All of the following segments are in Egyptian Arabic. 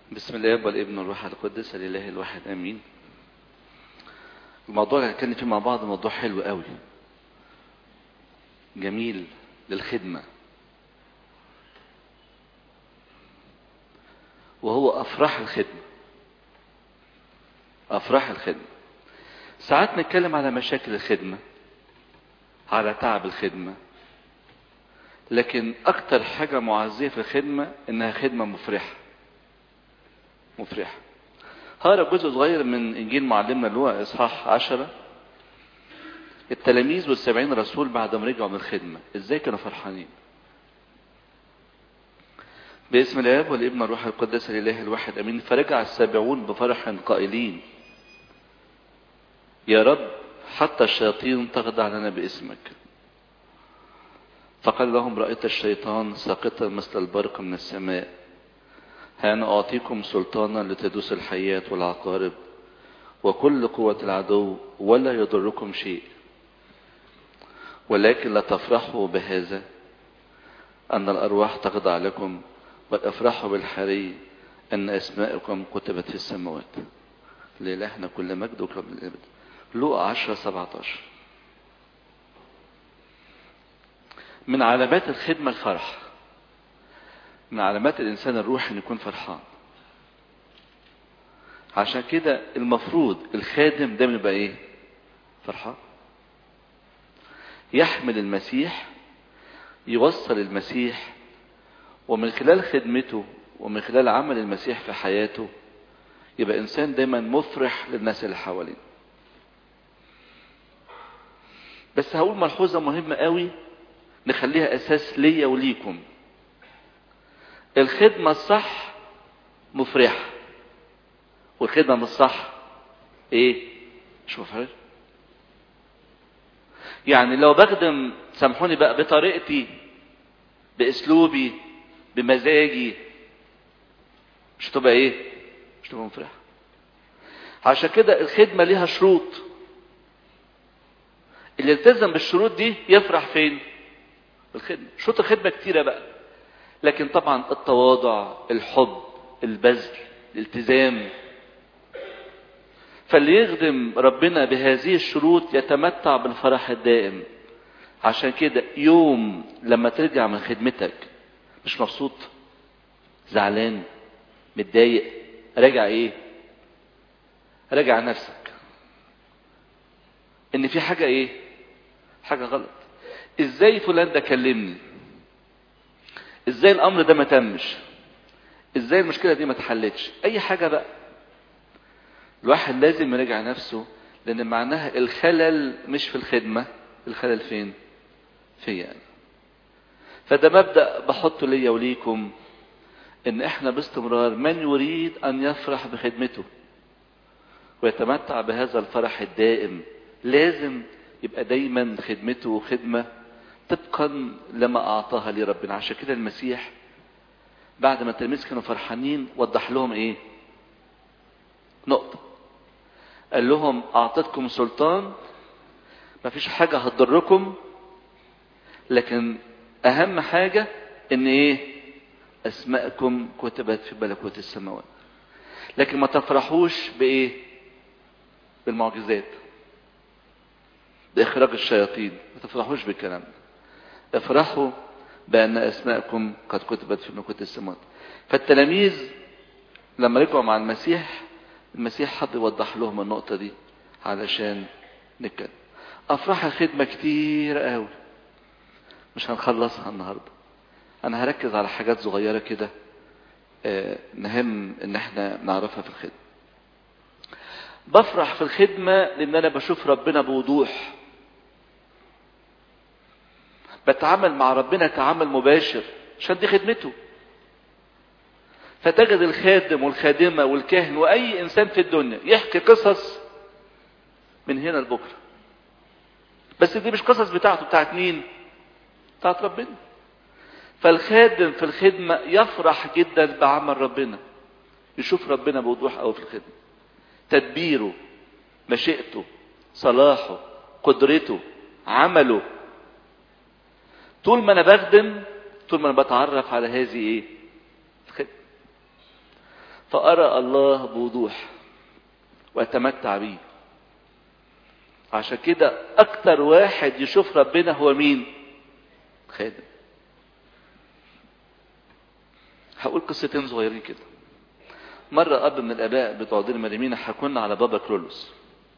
بسم الله والابن والروح القدس الاله الواحد امين الموضوع اللي هنتكلم فيه مع بعض موضوع حلو قوي جميل للخدمة وهو افراح الخدمة افراح الخدمة ساعات نتكلم على مشاكل الخدمة على تعب الخدمة لكن اكتر حاجة معزية في الخدمة انها خدمة مفرحة مفرحة هقرا جزء صغير من انجيل معلمنا اللي هو اصحاح عشرة التلاميذ والسبعين رسول بعد ما رجعوا من الخدمة ازاي كانوا فرحانين باسم الاب والابن والروح القدس الاله الواحد امين فرجع السابعون بفرح قائلين يا رب حتى الشياطين تخضع لنا باسمك فقال لهم رأيت الشيطان ساقطا مثل البرق من السماء ها أنا أعطيكم سلطانا لتدوس الحياة والعقارب وكل قوة العدو ولا يضركم شيء ولكن لا تفرحوا بهذا أن الأرواح تخضع لكم بل افرحوا بالحري أن أسماءكم كتبت في السماوات لإلهنا كل مجد وكرم الأبد لوقا 10 17 من علامات الخدمة الفرح من علامات الإنسان الروحي أن يكون فرحان عشان كده المفروض الخادم دايما يبقى إيه فرحان يحمل المسيح يوصل المسيح ومن خلال خدمته ومن خلال عمل المسيح في حياته يبقى إنسان دايما مفرح للناس اللي حواليه بس هقول ملحوظة مهمة قوي نخليها أساس ليا وليكم الخدمة الصح مفرحة والخدمة مش صح ايه مش مفرحة يعني لو بخدم سامحوني بقى بطريقتي باسلوبي بمزاجي مش هتبقى ايه مش هتبقى مفرحة عشان كده الخدمة ليها شروط اللي التزم بالشروط دي يفرح فين الخدمة شروط الخدمة كتيرة بقى لكن طبعا التواضع الحب البذل الالتزام فاللي يخدم ربنا بهذه الشروط يتمتع بالفرح الدائم عشان كده يوم لما ترجع من خدمتك مش مبسوط زعلان متضايق راجع ايه راجع نفسك ان في حاجة ايه حاجة غلط ازاي فلان ده كلمني ازاي الامر ده ما تمش ازاي المشكله دي ما اتحلتش اي حاجه بقى الواحد لازم يراجع نفسه لان معناها الخلل مش في الخدمه الخلل فين فيا يعني. فده مبدا بحطه ليا وليكم ان احنا باستمرار من يريد ان يفرح بخدمته ويتمتع بهذا الفرح الدائم لازم يبقى دايما خدمته خدمه طبقا لما اعطاها لي ربنا عشان كده المسيح بعد ما التلاميذ كانوا فرحانين وضح لهم ايه نقطه قال لهم اعطيتكم سلطان ما فيش حاجه هتضركم لكن اهم حاجه ان ايه اسماءكم كتبت في ملكوت السماوات لكن ما تفرحوش بايه بالمعجزات باخراج الشياطين ما تفرحوش بالكلام ده افرحوا بأن أسماءكم قد كتبت في ملكوت السماوات فالتلاميذ لما رجعوا مع المسيح المسيح حب يوضح لهم النقطة دي علشان نتكلم أفراح الخدمة كتير قوي مش هنخلصها النهاردة أنا هركز على حاجات صغيرة كده نهم إن احنا نعرفها في الخدمة بفرح في الخدمة لأن أنا بشوف ربنا بوضوح بتعامل مع ربنا تعامل مباشر عشان دي خدمته فتجد الخادم والخادمة والكاهن وأي إنسان في الدنيا يحكي قصص من هنا لبكرة بس دي مش قصص بتاعته بتاعت مين بتاعت ربنا فالخادم في الخدمة يفرح جدا بعمل ربنا يشوف ربنا بوضوح أوي في الخدمة تدبيره مشيئته صلاحه قدرته عمله طول ما انا بخدم طول ما انا بتعرف على هذه ايه الخدمة فأرى الله بوضوح وأتمتع بيه عشان كده أكتر واحد يشوف ربنا هو مين؟ خادم هقول قصتين صغيرين كده مرة أب من الآباء بتوع دير مريمينا حكونا على بابا كرولوس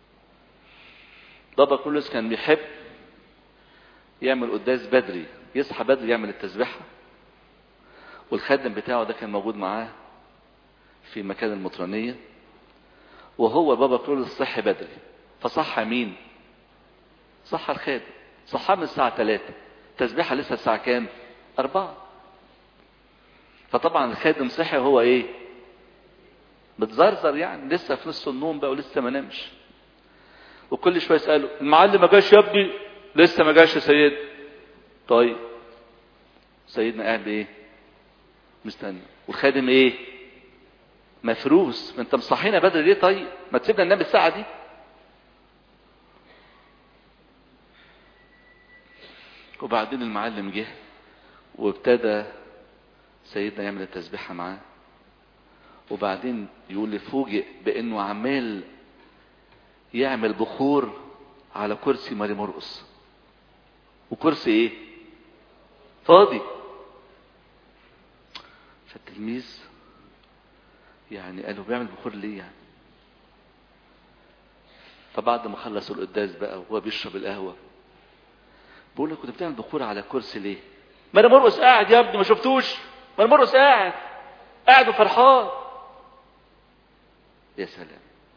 بابا كرولوس كان بيحب يعمل قداس بدري يصحى بدري يعمل التسبيحة والخادم بتاعه ده كان موجود معاه في مكان المطرانية وهو بابا كرولوس صحي بدري فصحى مين صحى الخادم صحى من الساعة 3 تسبيحة لسه الساعة كام أربعة فطبعا الخادم صحي هو ايه بتزرزر يعني لسه في نص النوم بقى ولسه ما نامش وكل شويه يساله المعلم ما جاش يا ابني لسه ما جاش يا سيد طيب سيدنا قاعد ايه مستني والخادم ايه مفروس ما انت مصحينا بدري ليه طيب ما تسيبنا ننام الساعه دي وبعدين المعلم جه وابتدى سيدنا يعمل التسبيحة معاه وبعدين يقول لي فوجئ بانه عمال يعمل بخور على كرسي ماري مرقص وكرسي ايه فاضي فالتلميذ يعني قالوا بيعمل بخور ليه يعني فبعد ما خلصوا القداس بقى وهو بيشرب القهوه بقول له كنت بتعمل بخور على كرسي ليه ماري مرقص قاعد يا ابني ما شفتوش ما المرقص قاعد قاعد وفرحان يا سلام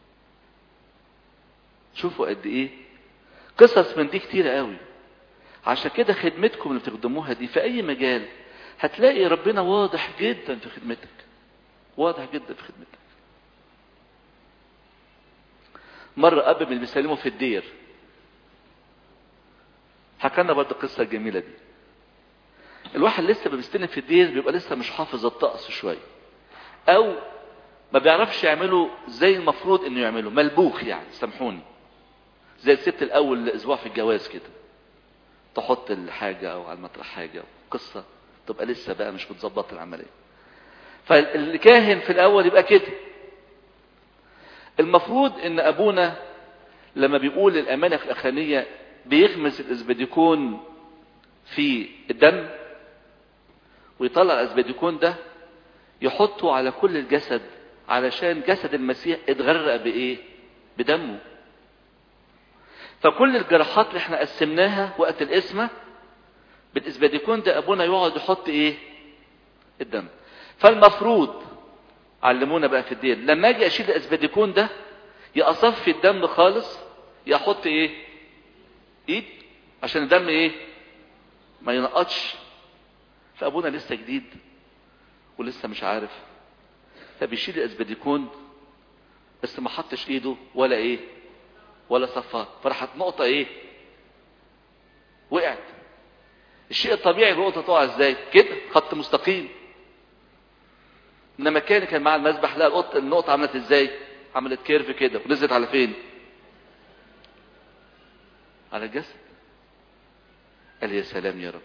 شوفوا قد ايه قصص من دي كتيرة قوي عشان كده خدمتكم اللي بتخدموها دي في اي مجال هتلاقي ربنا واضح جدا في خدمتك واضح جدا في خدمتك مرة أب من اللي بيسلموا في الدير حكى لنا برضه القصة الجميلة دي الواحد لسه بيستلم في الدير بيبقى لسه مش حافظ الطقس شويه او ما بيعرفش يعمله زي المفروض انه يعمله ملبوخ يعني سامحوني زي الست الاول اسبوع في الجواز كده تحط الحاجه او على المطرح حاجه قصه تبقى لسه بقى مش متظبط العمليه فالكاهن في الاول يبقى كده المفروض ان ابونا لما بيقول الامانه الاخرانيه بيغمس الاسبديكون في الدم ويطلع الاسبديكون ده يحطه على كل الجسد علشان جسد المسيح اتغرق بايه بدمه فكل الجراحات اللي احنا قسمناها وقت القسمه بالاسبديكون ده ابونا يقعد يحط ايه الدم فالمفروض علمونا بقى في الدين لما اجي اشيل الاسبديكون ده يا اصفي الدم خالص يا احط ايه ايد عشان الدم ايه ما ينقطش فابونا لسه جديد ولسه مش عارف فبيشيل الاسبديكون بس ما حطش ايده ولا ايه ولا صفاه فراحت نقطه ايه وقعت الشيء الطبيعي النقطه تقع ازاي كده خط مستقيم انما كان كان مع المسبح لا النقطه النقطه عملت ازاي عملت كيرف كده ونزلت على فين على الجسد قال يا سلام يا رب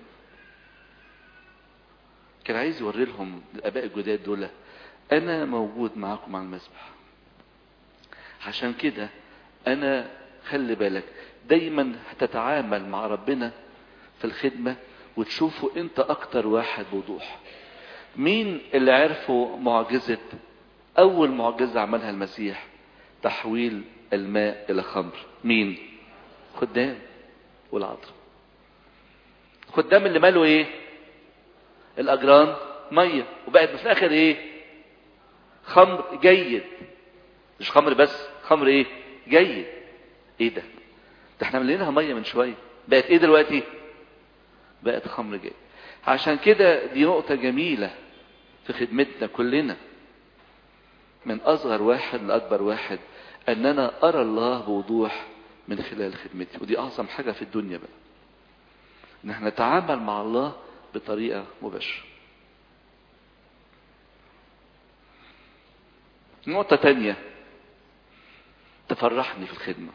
كان عايز يوري لهم الاباء الجداد دول انا موجود معاكم على المسبح عشان كده انا خلي بالك دايما هتتعامل مع ربنا في الخدمة وتشوفوا انت اكتر واحد بوضوح مين اللي عرفوا معجزة اول معجزة عملها المسيح تحويل الماء الى خمر مين خدام والعذراء خدام اللي ماله ايه الاجران ميه وبقت في الاخر ايه خمر جيد مش خمر بس خمر ايه جيد ايه ده ده احنا مليناها ميه من شويه بقت ايه دلوقتي بقت خمر جيد عشان كده دي نقطة جميلة في خدمتنا كلنا من أصغر واحد لأكبر واحد أن أنا أرى الله بوضوح من خلال خدمتي ودي أعظم حاجة في الدنيا بقى ان احنا نتعامل مع الله بطريقة مباشرة نقطة تانية تفرحني في الخدمة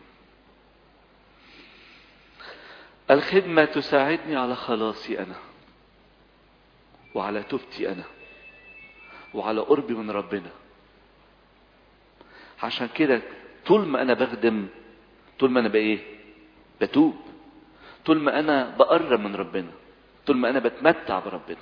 الخدمة تساعدني على خلاصي أنا وعلى توبتي أنا وعلى قربي من ربنا عشان كده طول ما انا بخدم طول ما انا بايه بتوب طول ما انا بقرب من ربنا طول ما انا بتمتع بربنا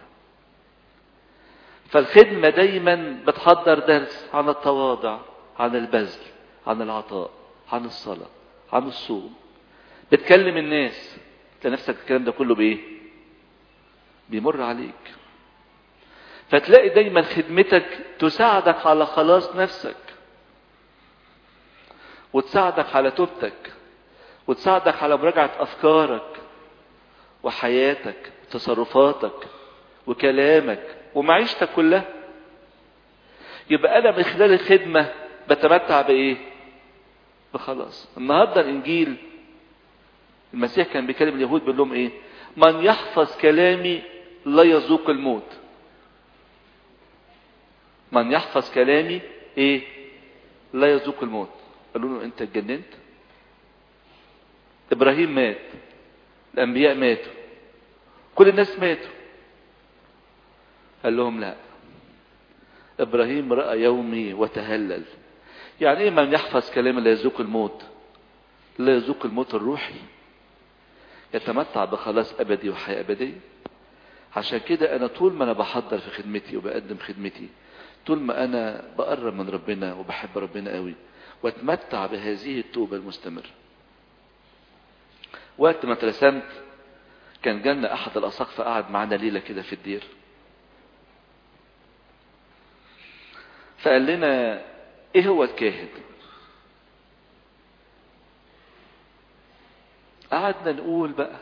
فالخدمة دايما بتحضر درس عن التواضع عن البذل عن العطاء عن الصلاة عن الصوم بتكلم الناس انت نفسك الكلام ده كله بايه بيمر عليك فتلاقي دايما خدمتك تساعدك على خلاص نفسك وتساعدك على توبتك وتساعدك على مراجعة أفكارك وحياتك وتصرفاتك وكلامك ومعيشتك كلها يبقى أنا من خلال الخدمة بتمتع بإيه؟ بخلاص النهاردة الإنجيل المسيح كان بيكلم اليهود بيقول لهم إيه؟ من يحفظ كلامي لا يذوق الموت من يحفظ كلامي ايه لا يذوق الموت قالوا له انت اتجننت ابراهيم مات الانبياء ماتوا كل الناس ماتوا قال لهم لا ابراهيم راى يومي وتهلل يعني ايه من يحفظ كلامي لا يذوق الموت لا يذوق الموت الروحي يتمتع بخلاص ابدي وحياه ابديه عشان كده انا طول ما انا بحضر في خدمتي وبقدم خدمتي طول ما انا بقرب من ربنا وبحب ربنا قوي واتمتع بهذه التوبة المستمرة وقت ما اترسمت كان جالنا احد الاساقفة قعد معانا ليلة كده في الدير فقال لنا ايه هو الكاهن قعدنا نقول بقى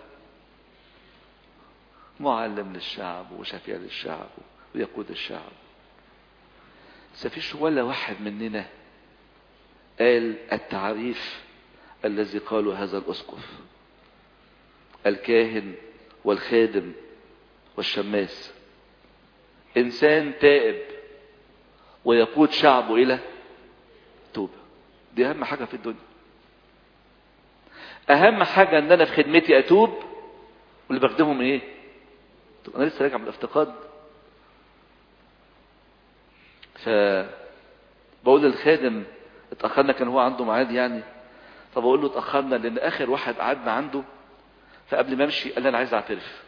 معلم للشعب وشفيع للشعب ويقود الشعب بس فيش ولا واحد مننا قال التعريف الذي قاله هذا الاسقف الكاهن والخادم والشماس انسان تائب ويقود شعبه الى توبه دي اهم حاجه في الدنيا اهم حاجه ان انا في خدمتي اتوب واللي بخدمهم ايه انا لسه راجع من الافتقاد ف بقول للخادم اتاخرنا كان هو عنده ميعاد يعني فبقول له اتاخرنا لان اخر واحد قعدنا عنده فقبل ما امشي قال لي انا عايز اعترف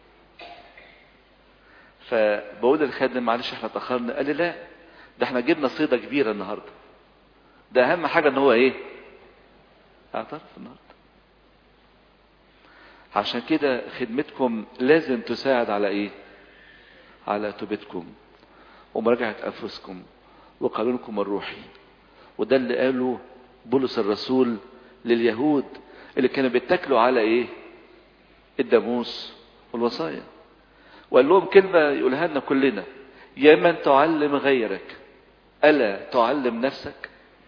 فبقول للخادم معلش احنا اتاخرنا قال لي لا ده احنا جبنا صيده كبيره النهارده ده اهم حاجه ان هو ايه اعترف النهارده عشان كده خدمتكم لازم تساعد على ايه على توبتكم ومراجعة أنفسكم وقانونكم الروحي وده اللي قاله بولس الرسول لليهود اللي كانوا بيتكلوا على ايه الداموس والوصايا وقال لهم كلمة يقولها لنا كلنا يا من تعلم غيرك ألا تعلم نفسك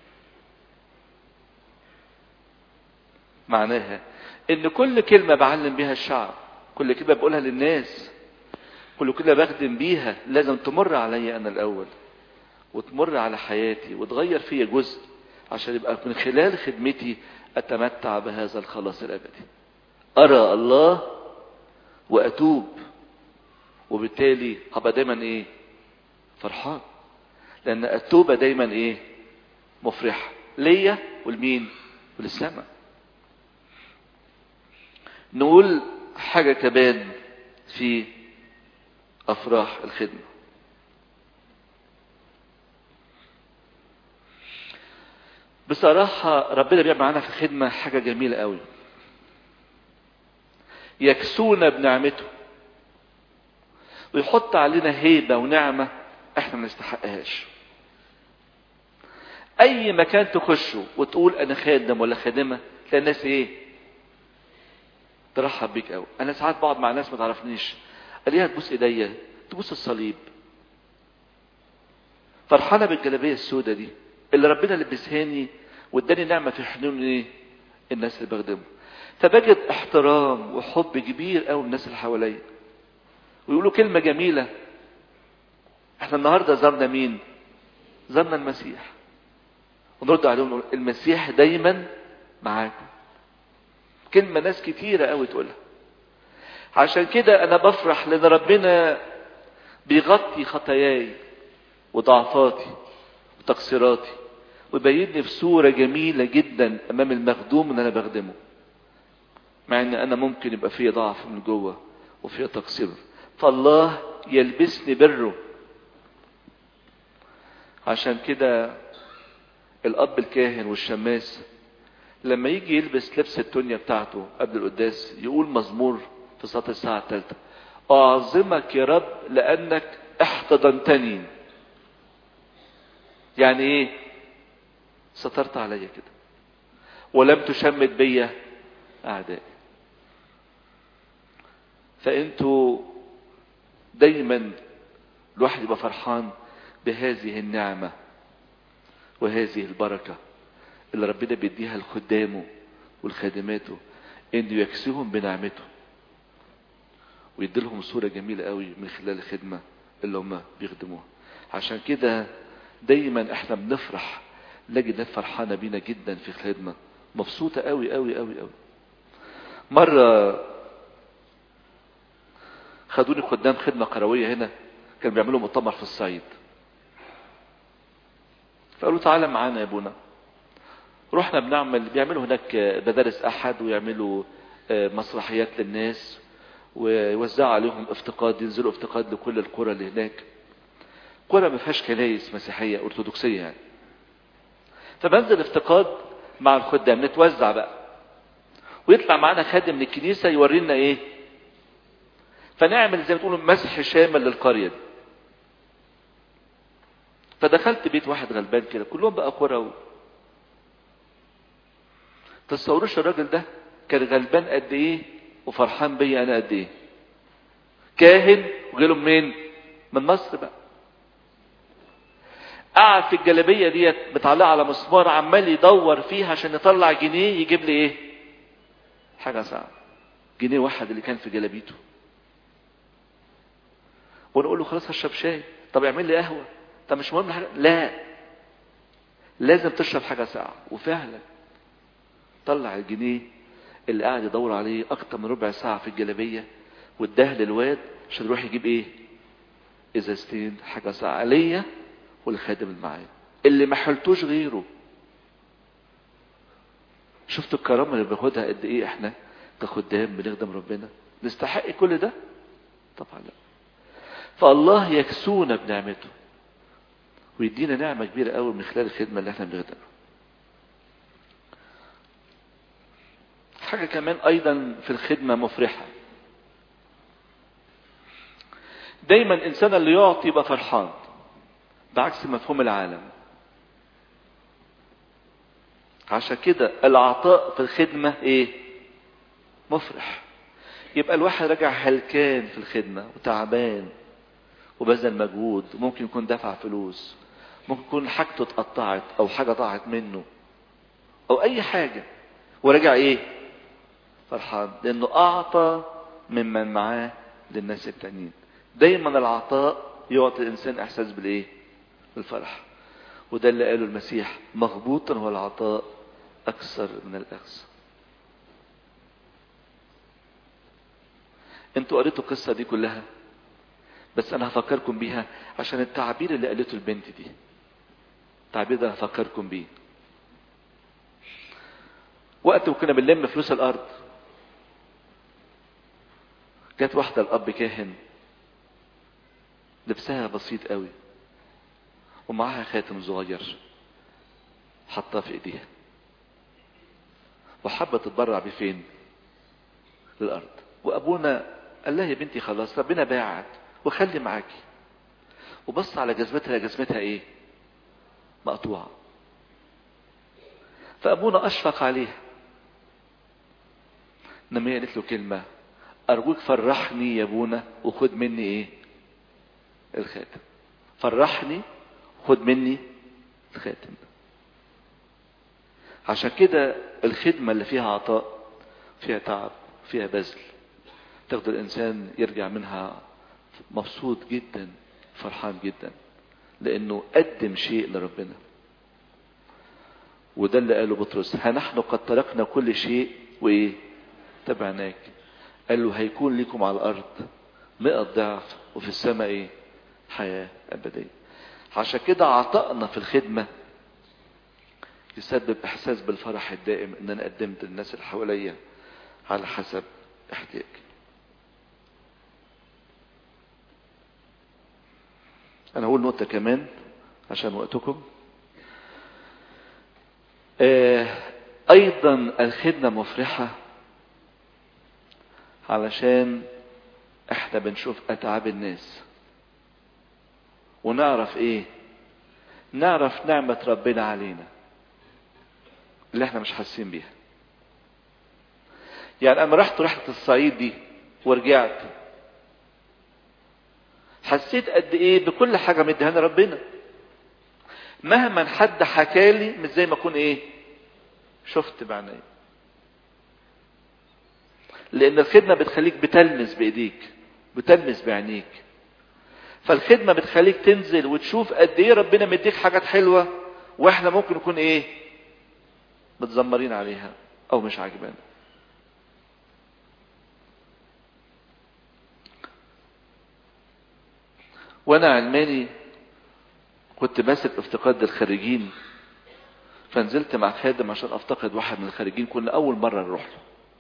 معناها ان كل كلمة بعلم بيها الشعب كل كلمة بقولها للناس كل كلمة بخدم بيها لازم تمر عليا انا الاول وتمر على حياتي وتغير فيا جزء عشان يبقى من خلال خدمتي اتمتع بهذا الخلاص الابدي ارى الله واتوب وبالتالي هبقى دايما ايه فرحان لان التوبة دايما ايه مفرحة ليا ولمين وللسماء نقول حاجة كمان في أفراح الخدمة بصراحة ربنا بيعمل معانا في الخدمة حاجة جميلة قوي يكسونا بنعمته ويحط علينا هيبة ونعمة احنا ما نستحقهاش اي مكان تخشه وتقول انا خادم ولا خادمة تلاقي الناس ايه ترحب بيك قوي انا ساعات بقعد مع ناس ما تعرفنيش الاقيها تبوس ايديا تبوس الصليب فرحانه بالجلابيه السوداء دي اللي ربنا لبسهاني واداني نعمه في حنون ايه الناس اللي بخدمهم فبجد احترام وحب كبير قوي الناس اللي حواليا ويقولوا كلمه جميله احنا النهارده زرنا مين زرنا المسيح ونرد عليهم نقول المسيح دايما معاكم كلمة ناس كتيرة قوي تقولها عشان كده أنا بفرح لأن ربنا بيغطي خطاياي وضعفاتي وتقصيراتي ويبينني في صورة جميلة جدا امام المخدوم اللي انا بخدمه مع ان انا ممكن يبقى فيا ضعف من جوه وفيا تقصير فالله يلبسني بره عشان كده الاب الكاهن والشماس لما يجي يلبس لبس التونيا بتاعته قبل القداس يقول مزمور في صلاة الساعة الثالثة أعظمك يا رب لأنك احتضنتني يعني ايه سترت عليا كده ولم تشمت بيا أعدائي فأنتوا دايما الواحد يبقى فرحان بهذه النعمة وهذه البركة اللي ربنا بيديها لخدامه ولخادماته انه يكسوهم بنعمته ويديلهم صورة جميلة قوي من خلال الخدمة اللي هم بيخدموها عشان كده دايما احنا بنفرح نجد ناس فرحانة بينا جدا في الخدمة مبسوطة قوي قوي قوي قوي مرة خدوني قدام خدمة قروية هنا كانوا بيعملوا مؤتمر في الصعيد فقالوا تعالى معانا يا ابونا رحنا بنعمل بيعملوا هناك مدارس احد ويعملوا مسرحيات للناس ويوزعوا عليهم افتقاد ينزلوا افتقاد لكل القرى اللي هناك قرى ما فيهاش كنايس مسيحيه ارثوذكسيه يعني فبنزل افتقاد مع الخدام نتوزع بقى ويطلع معانا خادم من الكنيسه يورينا ايه فنعمل زي ما تقولوا مسح شامل للقريه دي فدخلت بيت واحد غلبان كده كلهم بقى قرى و... تصوروش الراجل ده كان غلبان قد ايه وفرحان بيا انا قد ايه كاهن وجاله منين من مصر بقى قعد في الجلابيه ديت متعلقه على مسمار عمال يدور فيها عشان يطلع جنيه يجيب لي ايه حاجه صعبه جنيه واحد اللي كان في جلابيته وانا اقول له خلاص هشرب شاي طب اعمل لي قهوه طب مش مهم حاجه لا لازم تشرب حاجه ساعه وفعلا طلع الجنيه اللي قاعد يدور عليه اكتر من ربع ساعه في الجلابيه واداها للواد عشان يروح يجيب ايه ازازتين حاجه ساعه ليا والخادم اللي معايا اللي ما حلتوش غيره شفتوا الكرامه اللي بناخدها قد ايه احنا كخدام بنخدم ربنا نستحق كل ده طبعا لا فالله يكسونا بنعمته ويدينا نعمة كبيرة قوي من خلال الخدمة اللي احنا بنخدمها. حاجة كمان أيضا في الخدمة مفرحة. دايما الإنسان اللي يعطي يبقى فرحان. بعكس مفهوم العالم. عشان كده العطاء في الخدمة إيه؟ مفرح. يبقى الواحد راجع هلكان في الخدمة وتعبان وبذل مجهود وممكن يكون دفع فلوس ممكن يكون حاجته اتقطعت او حاجه ضاعت منه او اي حاجه ورجع ايه فرحان لانه اعطى ممن معاه للناس التانيين دايما العطاء يعطي الانسان احساس بالايه بالفرح وده اللي قاله المسيح مغبوطا هو العطاء اكثر من الاخذ انتوا قريتوا القصه دي كلها بس انا هفكركم بيها عشان التعبير اللي قالته البنت دي التعبير ده هفكركم بيه وقت وكنا بنلم فلوس الارض جت واحده الاب كاهن لبسها بسيط قوي ومعاها خاتم صغير حطاه في ايديها وحابه تتبرع بيه فين للارض وابونا قال لها يا بنتي خلاص ربنا باعت وخلي معاكي وبص على جزمتها جزمتها ايه مقطوعة فأبونا أشفق عليها إنما هي قالت له كلمة أرجوك فرحني يا أبونا وخد مني إيه الخاتم فرحني خد مني الخاتم عشان كده الخدمة اللي فيها عطاء فيها تعب فيها بذل تاخد الإنسان يرجع منها مبسوط جدا فرحان جدا لانه قدم شيء لربنا وده اللي قاله بطرس ها نحن قد تركنا كل شيء وايه تبعناك قال له هيكون لكم على الارض مئة ضعف وفي السماء ايه حياة ابدية عشان كده عطائنا في الخدمة يسبب احساس بالفرح الدائم ان انا قدمت للناس اللي حواليا على حسب احتياجي انا هقول نقطة كمان عشان وقتكم آه ايضا الخدمة مفرحة علشان احنا بنشوف اتعاب الناس ونعرف ايه نعرف نعمة ربنا علينا اللي احنا مش حاسين بيها يعني انا رحت رحلة الصعيد دي ورجعت حسيت قد ايه بكل حاجة مديهانا ربنا مهما حد حكالي مش زي ما اكون ايه شفت بعيني لان الخدمة بتخليك بتلمس بايديك بتلمس بعينيك فالخدمة بتخليك تنزل وتشوف قد ايه ربنا مديك حاجات حلوة واحنا ممكن نكون ايه متذمرين عليها او مش عاجبانا وانا علماني كنت ماسك افتقاد الخريجين فنزلت مع خادم عشان افتقد واحد من الخارجين كنا اول مرة نروح له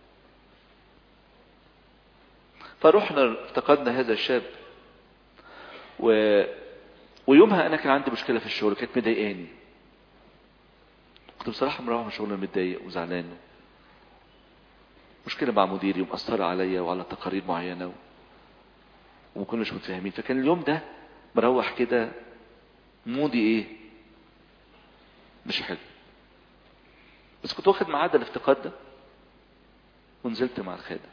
فرحنا افتقدنا هذا الشاب و... ويومها انا كان عندي مشكله في الشغل كانت مضايقاني كنت بصراحه مروح من الشغل متضايق وزعلان مشكله مع مديري ومأثره عليا وعلى تقارير معينه و... وما كناش متفاهمين فكان اليوم ده مروح كده مودي ايه مش حلو بس كنت واخد ميعاد الافتقاد ده ونزلت مع الخادم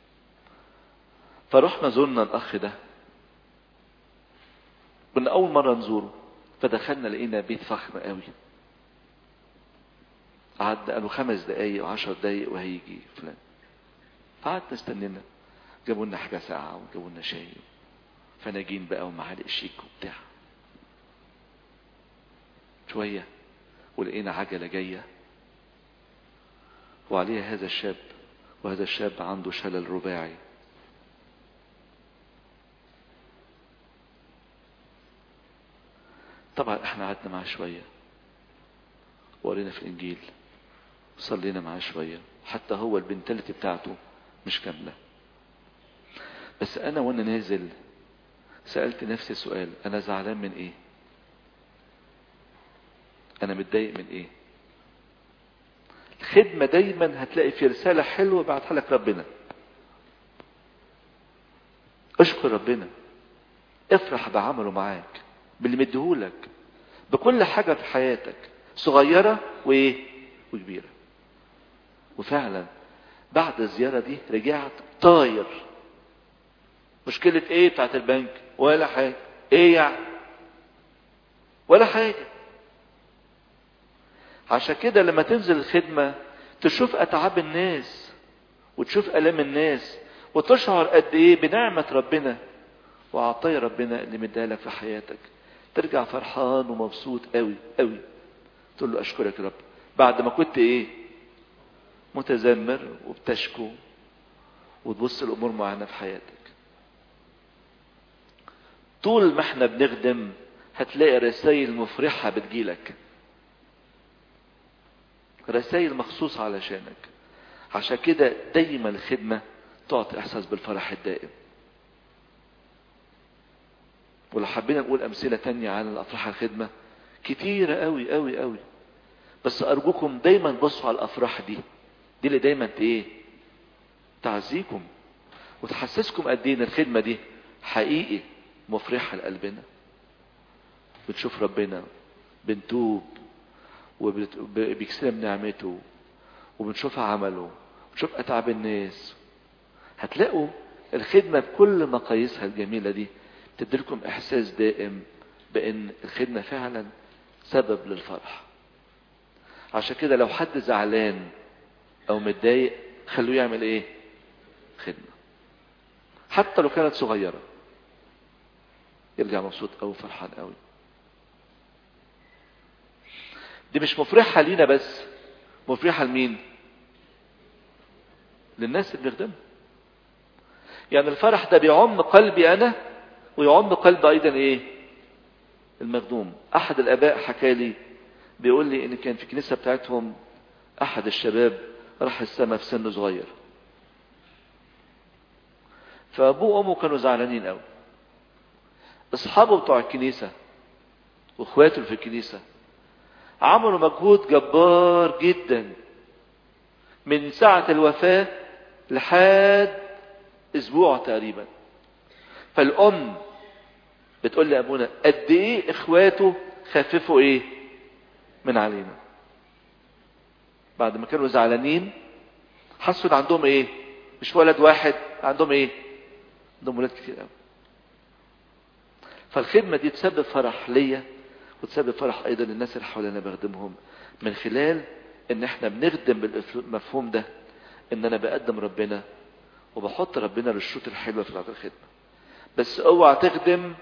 فرحنا زرنا الاخ ده كنا اول مرة نزوره فدخلنا لقينا بيت فخم قوي قعدنا قالوا خمس دقايق وعشر دقايق وهيجي فلان قعدنا استنينا جابوا لنا حاجة ساعة وجابوا لنا شاي فناجين بقى ومعالق شيك وبتاع شوية ولقينا عجلة جاية وعليها هذا الشاب وهذا الشاب عنده شلل رباعي طبعا احنا قعدنا معاه شوية وقرينا في الانجيل صلينا معاه شوية حتى هو البنتاليتي بتاعته مش كاملة بس انا وانا نازل سألت نفسي سؤال انا زعلان من ايه انا متضايق من ايه الخدمة دايما هتلاقي في رسالة حلوة بعتها لك ربنا اشكر ربنا افرح بعمله معاك باللي مديهولك بكل حاجة في حياتك صغيرة وايه وكبيرة وفعلا بعد الزيارة دي رجعت طاير مشكلة ايه بتاعت البنك ولا حاجة ايه يعني ولا حاجة عشان كده لما تنزل الخدمة تشوف اتعاب الناس وتشوف الام الناس وتشعر قد ايه بنعمة ربنا وعطايا ربنا اللي مديها لك في حياتك ترجع فرحان ومبسوط قوي قوي تقول له اشكرك يا رب بعد ما كنت ايه متذمر وبتشكو وتبص الامور معانا في حياتك طول ما احنا بنخدم هتلاقي رسائل مفرحة بتجيلك رسائل مخصوصة علشانك عشان كده دايما الخدمة تعطي احساس بالفرح الدائم ولو حبينا نقول امثله تانية على الافراح الخدمه كتيره قوي قوي قوي بس ارجوكم دايما بصوا على الافراح دي دي اللي دايما ايه تعزيكم وتحسسكم قد ايه ان الخدمه دي حقيقي مفرحه لقلبنا بنشوف ربنا بنتوب وبيكسلم نعمته وبنشوف عمله بنشوف اتعاب الناس هتلاقوا الخدمه بكل مقاييسها الجميله دي تديلكم احساس دائم بان الخدمة فعلا سبب للفرح عشان كده لو حد زعلان او متضايق خلوه يعمل ايه خدمة حتى لو كانت صغيرة يرجع مبسوط او فرحان قوي دي مش مفرحة لينا بس مفرحة لمين للناس اللي بنخدمها يعني الفرح ده بيعم قلبي انا ويعم قلب ايضا ايه المخدوم احد الاباء حكى لي بيقول لي ان كان في الكنيسة بتاعتهم احد الشباب راح السما في سن صغير فابوه وامه كانوا زعلانين قوي اصحابه بتوع الكنيسة واخواته في الكنيسة عملوا مجهود جبار جدا من ساعة الوفاة لحد اسبوع تقريبا فالام بتقول لابونا قد ايه اخواته خففوا ايه من علينا بعد ما كانوا زعلانين حسوا ان عندهم ايه مش ولد واحد عندهم ايه عندهم ولاد كتير قوي فالخدمه دي تسبب فرح ليا وتسبب فرح ايضا للناس اللي حوالينا بخدمهم من خلال ان احنا بنخدم بالمفهوم ده ان انا بقدم ربنا وبحط ربنا للشروط الحلوه في الخدمه بس اوعى تخدم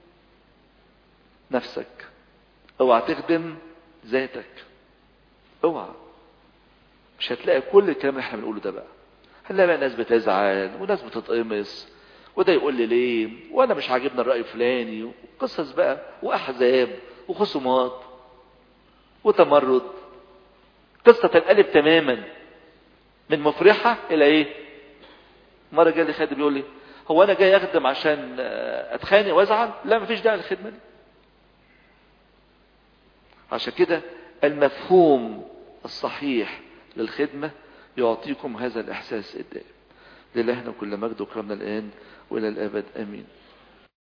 نفسك اوعى تخدم ذاتك اوعى مش هتلاقي كل الكلام اللي احنا بنقوله ده بقى هنلاقي بقى ناس بتزعل وناس بتتقمص وده يقول لي ليه وانا مش عاجبنا الراي الفلاني وقصص بقى واحزاب وخصومات وتمرد قصه تنقلب تماما من مفرحه الى ايه مره جالي لي خادم بيقول لي هو انا جاي اخدم عشان اتخانق وازعل لا مفيش داعي للخدمه دي عشان كده المفهوم الصحيح للخدمة يعطيكم هذا الإحساس الدائم لله كل مجد وكرمنا الآن وإلى الأبد آمين